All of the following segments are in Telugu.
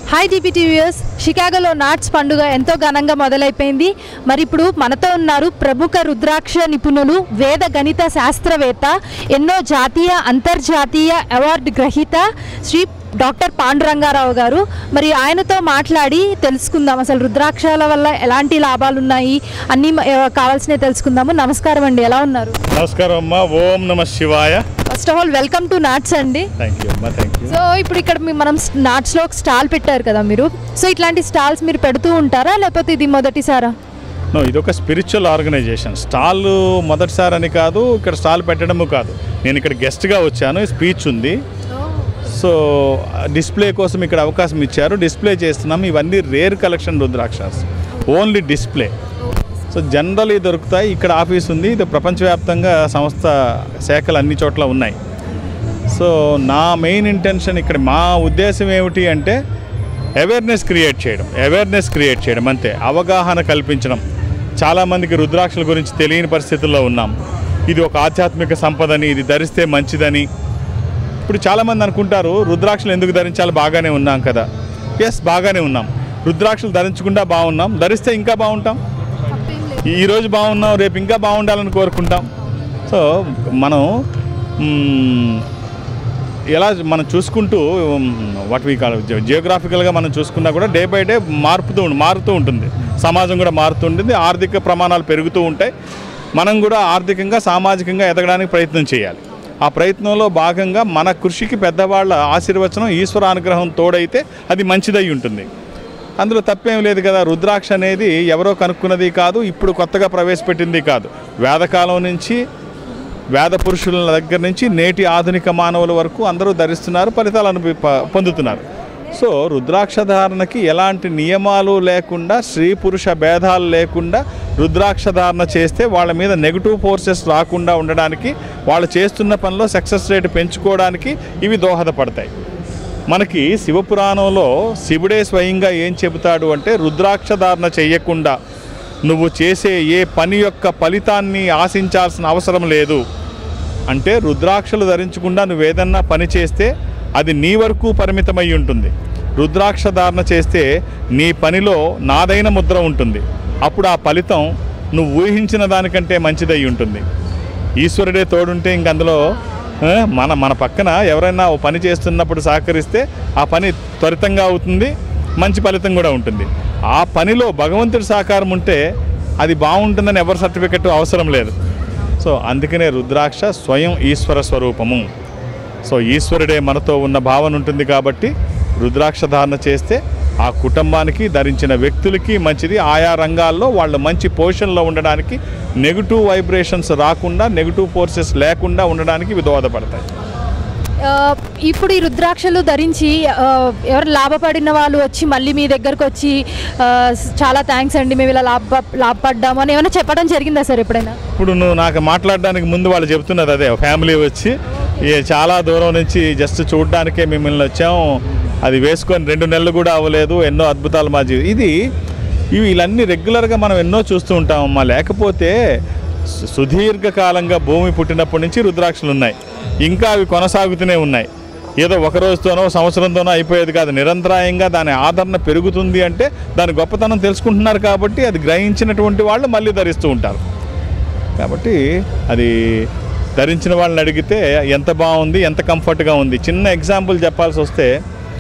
హాయ్ జీపీటీవీఎస్ షికాగోలో నాట్స్ పండుగ ఎంతో ఘనంగా మొదలైపోయింది మరి ఇప్పుడు మనతో ఉన్నారు ప్రముఖ రుద్రాక్ష నిపుణులు వేద గణిత శాస్త్రవేత్త ఎన్నో జాతీయ అంతర్జాతీయ అవార్డు గ్రహీత శ్రీ డాక్టర్ పాండురంగారావు గారు మరి ఆయనతో మాట్లాడి తెలుసుకుందాం అసలు రుద్రాక్షల వల్ల ఎలాంటి లాభాలు ఉన్నాయి అన్నీ మ- కావాల్సినవి తెలుసుకుందాము నమస్కారం అండి ఎలా ఉన్నారు నమస్కారం అమ్మా ఓం నమ శివాయ first of all welcome to NATS అండి థ్యాంక్ యూ అమ్మా థ్యాంక్ యూ సో ఇప్పుడు ఇక్కడ మీ- మనం నాట్స్లో ఒక స్టాల్ పెట్టారు కదా మీరు సో ఇట్లాంటి స్టాల్స్ మీరు పెడుతూ ఉంటారా లేకపోతే ఇది మొదటిసారా నో ఇది ఒక స్పిరిచువల్ ఆర్గనైజేషన్ స్టాల్ మొదటిసారి అని కాదు ఇక్కడ స్టాల్ పెట్టడము కాదు నేను ఇక్కడ గెస్ట్గా వచ్చాను స్పీచ్ ఉంది సో డిస్ప్లే కోసం ఇక్కడ అవకాశం ఇచ్చారు డిస్ప్లే చేస్తున్నాం ఇవన్నీ rare collection rudrakshas only display so general దొరుకుతాయి ఇక్కడ ఆఫీస్ ఉంది ఇది ప్రపంచవ్యాప్తంగా సంస్థ శాఖలు అన్ని చోట్ల ఉన్నాయి సో నా మెయిన్ ఇంటెన్షన్ ఇక్కడ మా ఉద్దేశం ఏమిటి అంటే అవేర్నెస్ క్రియేట్ చేయడం అవేర్నెస్ క్రియేట్ చేయడం అంతే అవగాహన కల్పించడం చాలామందికి రుద్రాక్షల గురించి తెలియని పరిస్థితుల్లో ఉన్నాం ఇది ఒక ఆధ్యాత్మిక సంపదని ఇది ధరిస్తే మంచిదని ఇప్పుడు చాలామంది అనుకుంటారు రుద్రాక్షలు ఎందుకు ధరించాలి బాగానే ఉన్నాం కదా ఎస్ బాగానే ఉన్నాం రుద్రాక్షలు ధరించకుండా బాగున్నాం ధరిస్తే ఇంకా బాగుంటాం ఈ రోజు బాగున్నాం రేపు ఇంకా బాగుండాలని కోరుకుంటాం సో మనం మ్, ఎలా మనం చూసుకుంటూ వాట్ వీ కాల్ జియోగ్రాఫికల్గా మనం చూసుకున్నా కూడా డే బై డే మారుతూ మారుతూ ఉంటుంది సమాజం కూడా మారుతూ ఉంటుంది ఆర్థిక ప్రమాణాలు పెరుగుతూ ఉంటాయి మనం కూడా ఆర్థికంగా సామాజికంగా ఎదగడానికి ప్రయత్నం చేయాలి ఆ ప్రయత్నంలో భాగంగా మన కృషికి పెద్దవాళ్ళ ఆశీర్వచనం ఈశ్వర అనుగ్రహం తోడైతే అది మంచిదై ఉంటుంది అందులో తప్పేం లేదు కదా రుద్రాక్ష అనేది ఎవరో కనుక్కున్నది కాదు ఇప్పుడు కొత్తగా ప్రవేశపెట్టింది కాదు వేదకాలం నుంచి వేద పురుషుల దగ్గర నుంచి నేటి ఆధునిక మానవుల వరకు అందరూ ధరిస్తున్నారు ఫలితాలు అనుభవి ప- పొందుతున్నారు సో రుద్రాక్ష ధారణకి ఎలాంటి నియమాలు లేకుండా స్త్రీ పురుష భేదాలు లేకుండా రుద్రాక్ష ధారణ చేస్తే వాళ్ళ మీద నెగిటివ్ ఫోర్సెస్ రాకుండా ఉండడానికి వాళ్ళు చేస్తున్న పనిలో సక్సెస్ రేట్ పెంచుకోవడానికి ఇవి దోహదపడతాయి మనకి శివపురాణంలో శివుడే స్వయంగా ఏం చెబుతాడు అంటే రుద్రాక్ష ధారణ చెయ్యకుండా నువ్వు చేసే ఏ పని యొక్క ఫలితాన్ని ఆశించాల్సిన అవసరం లేదు అంటే రుద్రాక్షలు ధరించకుండా నువ్వు ఏదన్నా పని చేస్తే అది నీ వరకు పరిమితమై ఉంటుంది రుద్రాక్ష ధారణ చేస్తే నీ పనిలో నాదైన ముద్ర ఉంటుంది అప్పుడు ఆ ఫలితం నువ్వు ఊహించిన దానికంటే మంచిదై ఉంటుంది ఈశ్వరుడే తోడుంటే ఇంక అందులో ఆ, మన మన పక్కన ఎవరైనా ఓ పని చేస్తున్నప్పుడు సహకరిస్తే ఆ పని త్వరితంగా అవుతుంది మంచి ఫలితం కూడా ఉంటుంది ఆ పనిలో భగవంతుడి సహకారం ఉంటే అది బాగుంటుందని ఎవరి సర్టిఫికెట్ అవసరం లేదు సో అందుకనే రుద్రాక్ష స్వయం ఈశ్వర స్వరూపము సో ఈశ్వరుడే మనతో ఉన్న భావన ఉంటుంది కాబట్టి రుద్రాక్ష ధారణ చేస్తే ఆ కుటుంబానికి ధరించిన వ్యక్తులకి మంచిది ఆయా రంగాల్లో వాళ్ళు మంచి పొజిషన్లో ఉండడానికి నెగిటివ్ వైబ్రేషన్స్ రాకుండా నెగిటివ్ ఫోర్సెస్ లేకుండా ఉండడానికి ఇవి దోహదపడతాయి ఆ, ఇప్పుడు ఈ రుద్రాక్షలు ధరించి ఆ, ఎవరు లాభపడిన వాళ్ళు వచ్చి మళ్ళీ మీ దగ్గరకు వచ్చి ఆ, చాలా థ్యాంక్స్ అండి మేము ఇలా లాభ లాభపడ్డాము అని ఏమైనా చెప్పడం జరిగిందా సార్ ఎప్పుడైనా ఇప్పుడు నువ్వు నాకు మాట్లాడడానికి ముందు వాళ్ళు చెప్తున్నది అదే ఫ్యామిలీ వచ్చి ఏ చాలా దూరం నుంచి జస్ట్ చూడడానికే మిమ్మల్ని వచ్చాం అది వేసుకొని రెండు నెలలు కూడా అవ్వలేదు ఎన్నో అద్భుతాలు మా జీవి ఇది ఇవి ఇవన్నీ రెగ్యులర్గా మనం ఎన్నో చూస్తూ ఉంటామమ్మా లేకపోతే సు- సుదీర్ఘకాలంగా భూమి పుట్టినప్పటి నుంచి రుద్రాక్షలు ఉన్నాయి ఇంకా అవి కొనసాగుతూనే ఉన్నాయి ఏదో ఒక రోజుతోనో సంవత్సరంతోనో అయిపోయేది కాదు నిరంతరాయంగా దాని ఆదరణ పెరుగుతుంది అంటే దాని గొప్పతనం తెలుసుకుంటున్నారు కాబట్టి అది గ్రహించినటువంటి వాళ్ళు మళ్ళీ ధరిస్తూ ఉంటారు కాబట్టి అది ధరించిన వాళ్ళని అడిగితే ఎంత బాగుంది ఎంత కంఫర్ట్గా ఉంది చిన్న ఎగ్జాంపుల్ చెప్పాల్సి వస్తే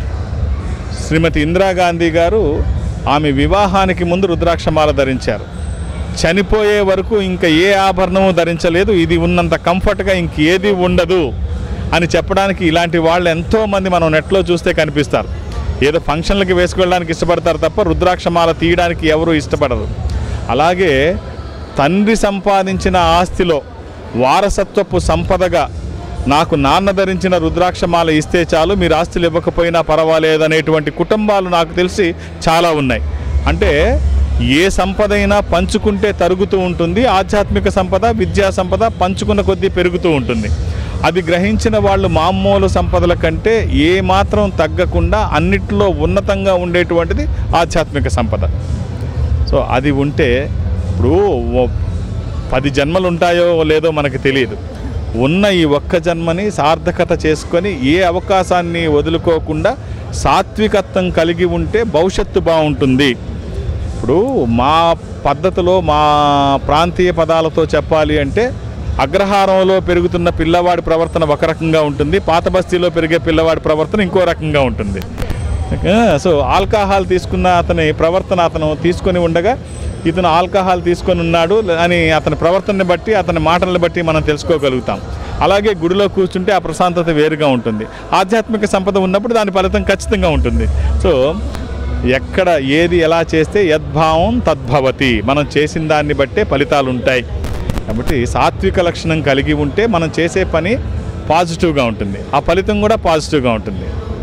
శ్రీమతి ఇందిరాగాంధీ గారు ఆమె వివాహానికి ముందు రుద్రాక్షమాల ధరించారు చనిపోయే వరకు ఇంకా ఏ ఆభరణము ధరించలేదు ఇది ఉన్నంత కంఫర్ట్గా ఇంకేది ఉండదు అని చెప్పడానికి ఇలాంటి వాళ్ళు ఎంతోమంది మనం నెట్లో చూస్తే కనిపిస్తారు ఏదో ఫంక్షన్లకి వేసుకెళ్ళడానికి ఇష్టపడతారు తప్ప రుద్రాక్షమాల తీయడానికి ఎవరు ఇష్టపడరు అలాగే తండ్రి సంపాదించిన ఆస్తిలో వారసత్వపు సంపదగా నాకు నాన్న ధరించిన రుద్రాక్షమాల ఇస్తే చాలు మీరు ఆస్తులు ఇవ్వకపోయినా పర్వాలేదు అనేటువంటి కుటుంబాలు నాకు తెలిసి చాలా ఉన్నాయి అంటే ఏ సంపద అయినా పంచుకుంటే తరుగుతూ ఉంటుంది ఆధ్యాత్మిక సంపద విద్యా సంపద పంచుకున్న కొద్దీ పెరుగుతూ ఉంటుంది అది గ్రహించిన వాళ్ళు మామూలు సంపదల కంటే ఏ మాత్రం తగ్గకుండా అన్నిట్లో ఉన్నతంగా ఉండేటువంటిది ఆధ్యాత్మిక సంపద సో అది ఉంటే ఇప్పుడు ఓ- పది జన్మలు ఉంటాయో లేదో మనకు తెలియదు ఉన్న ఈ ఒక్క జన్మని సార్థకత చేసుకొని ఏ అవకాశాన్ని వదులుకోకుండా సాత్వికత్వం కలిగి ఉంటే భవిష్యత్తు బాగుంటుంది ఇప్పుడు మా పద్ధతిలో మా ప్రాంతీయ పదాలతో చెప్పాలి అంటే అగ్రహారంలో పెరుగుతున్న పిల్లవాడి ప్రవర్తన ఒక రకంగా ఉంటుంది పాత బస్తీలో పెరిగే పిల్లవాడి ప్రవర్తన ఇంకో రకంగా ఉంటుంది ఆ, సో ఆల్కహాల్ తీసుకున్న అతని ప్రవర్తన అతను తీసుకొని ఉండగా ఇతను ఆల్కహాల్ తీసుకొని ఉన్నాడు అని అతని ప్రవర్తనని బట్టి అతని మాటలను బట్టి మనం తెలుసుకోగలుగుతాం అలాగే గుడిలో కూర్చుంటే ఆ ప్రశాంతత వేరుగా ఉంటుంది ఆధ్యాత్మిక సంపద ఉన్నప్పుడు దాని ఫలితం ఖచ్చితంగా ఉంటుంది సో ఎక్కడ ఏది ఎలా చేస్తే యద్భావం తద్భవతి మనం చేసిన దాన్ని బట్టే ఫలితాలు ఉంటాయి కాబట్టి సాత్విక లక్షణం కలిగి ఉంటే మనం చేసే పని పాజిటివ్గా ఉంటుంది ఆ ఫలితం కూడా పాజిటివ్గా ఉంటుంది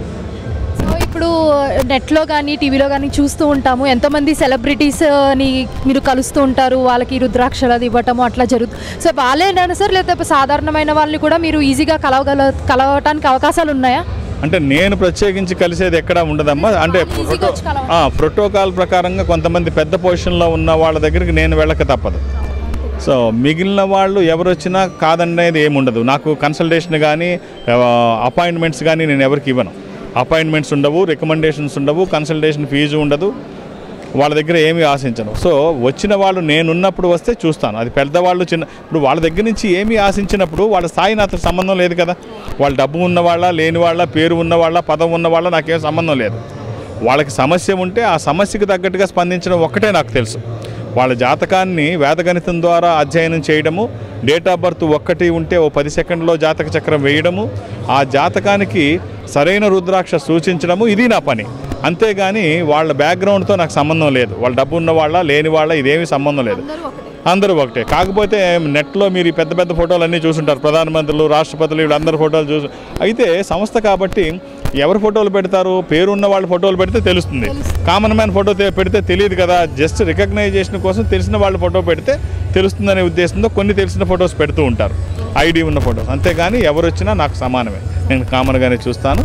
సో ఇప్పుడు నెట్లో కానీ టీవీలో కానీ చూస్తూ ఉంటాము ఎంతోమంది సెలబ్రిటీస్ని మీరు కలుస్తూ ఉంటారు వాళ్ళకి రుద్రాక్షలు అది ఇవ్వటము అట్లా జరుగుతుంది సో వాళ్ళేనా సార్ లేకపోతే సాధారణమైన వాళ్ళని కూడా మీరు ఈజీగా కలవగల కలవటానికి అవకాశాలు ఉన్నాయా అంటే నేను ప్రత్యేకించి కలిసేది ఎక్కడా ఉండదమ్మా అంటే వాళ్ళు ఈజీగా ప్రోటో- వచ్చి కలవండి. ఆ, ప్రోటోకాల్ ప్రకారంగా కొంతమంది పెద్ద పొజిషన్లో ఉన్న వాళ్ళ దగ్గరికి నేను వెళ్ళక తప్పదు సో మిగిలిన వాళ్ళు ఎవరు వచ్చినా కాదనేది ఏముండదు నాకు కన్సల్టేషన్ కానీ అపాయింట్మెంట్స్ కానీ నేను ఎవరికి ఇవ్వను అపాయింట్మెంట్స్ ఉండవు రికమెండేషన్స్ ఉండవు కన్సల్టేషన్ ఫీజు ఉండదు వాళ్ళ దగ్గర ఏమీ ఆశించను సో వచ్చిన వాళ్ళు నేనున్నప్పుడు వస్తే చూస్తాను అది పెద్దవాళ్ళు చిన్న ఇప్పుడు వాళ్ళ దగ్గర నుంచి ఏమీ ఆశించినప్పుడు వాళ్ళ స్థాయి నాతో సంబంధం లేదు కదా వాళ్ళ డబ్బు ఉన్నవాళ్ళ లేని వాళ్ళ పేరు ఉన్నవాళ్ళ పదం ఉన్నవాళ్ళ నాకేం సంబంధం లేదు వాళ్ళకి సమస్య ఉంటే ఆ సమస్యకు తగ్గట్టుగా స్పందించడం ఒక్కటే నాకు తెలుసు వాళ్ళ జాతకాన్ని వేదగణితం ద్వారా అధ్యయనం చేయడము డేట్ ఆఫ్ బర్త్ ఒక్కటి ఉంటే ఓ పది సెకండ్లో జాతక చక్రం వేయడము ఆ జాతకానికి సరైన రుద్రాక్ష సూచించడము ఇది నా పని అంతేగాని వాళ్ళ బ్యాక్గ్రౌండ్తో నాకు సంబంధం లేదు వాళ్ళ డబ్బు ఉన్న వాళ్ళ లేని వాళ్ళ ఇదేమీ సంబంధం లేదు అందరూ ఒకటే కాకపోతే నెట్లో మీరు ఈ పెద్ద పెద్ద ఫోటోలు అన్నీ చూసుంటారు ప్రధానమంత్రులు రాష్ట్రపతులు వీళ్ళందరి ఫోటోలు చూసి అయితే సంస్థ కాబట్టి ఎవరి ఫోటోలు పెడతారు పేరున్న వాళ్ళ ఫోటోలు పెడితే తెలుస్తుంది కామన్ మ్యాన్ ఫోటో తె- పెడితే తెలియదు కదా జస్ట్ రికగ్నైజేషన్ కోసం తెలిసిన వాళ్ళ ఫోటో పెడితే తెలుస్తుందనే ఉద్దేశంతో కొన్ని తెలిసిన ఫొటోస్ పెడుతూ ఉంటారు ఐడి ఉన్న ఫొటోస్ అంతేగాని ఎవరు వచ్చినా నాకు సమానమే నేను కామన్గానే చూస్తాను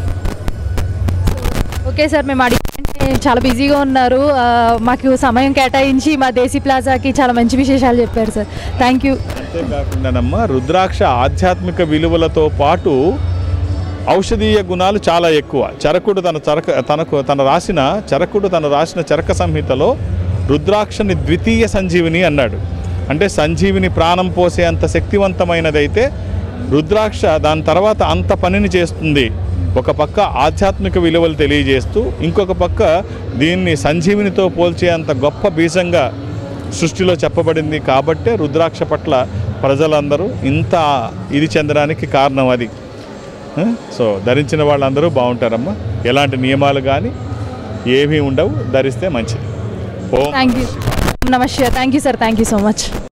ఓకే సార్ మేము అడిగితే చాలా బిజీగా ఉన్నారు ఆ, మాకు సమయం కేటాయించి మా దేశీ ప్లాజాకి చాలా మంచి విశేషాలు చెప్పారు సార్ థ్యాంక్ యూ అంతేకాకుండానమ్మా రుద్రాక్ష ఆధ్యాత్మిక విలువలతో పాటు ఔషధీయ గుణాలు చాలా ఎక్కువ చరకుడు తన చరక తనకు తన రాసిన చరకుడు తను రాసిన చరక సంహితలో రుద్రాక్షని ద్వితీయ సంజీవిని అన్నాడు అంటే సంజీవిని ప్రాణం పోసే అంత శక్తివంతమైనదైతే రుద్రాక్ష దాని తర్వాత అంత పనిని చేస్తుంది ఒక పక్క ఆధ్యాత్మిక విలువలు తెలియజేస్తూ ఇంకొక పక్క దీన్ని సంజీవినితో పోల్చే అంత గొప్ప బీజంగా సృష్టిలో చెప్పబడింది కాబట్టే రుద్రాక్ష పట్ల ప్రజలందరూ ఇంత ఇది చెందడానికి కారణం అది ఆ? సో ధరించిన వాళ్ళందరూ బాగుంటారమ్మా ఎలాంటి నియమాలు కానీ ఏమీ ఉండవు ధరిస్తే మంచిది ఓం థ్యాంక్ యూ నమస్తే thank you sir thank you so much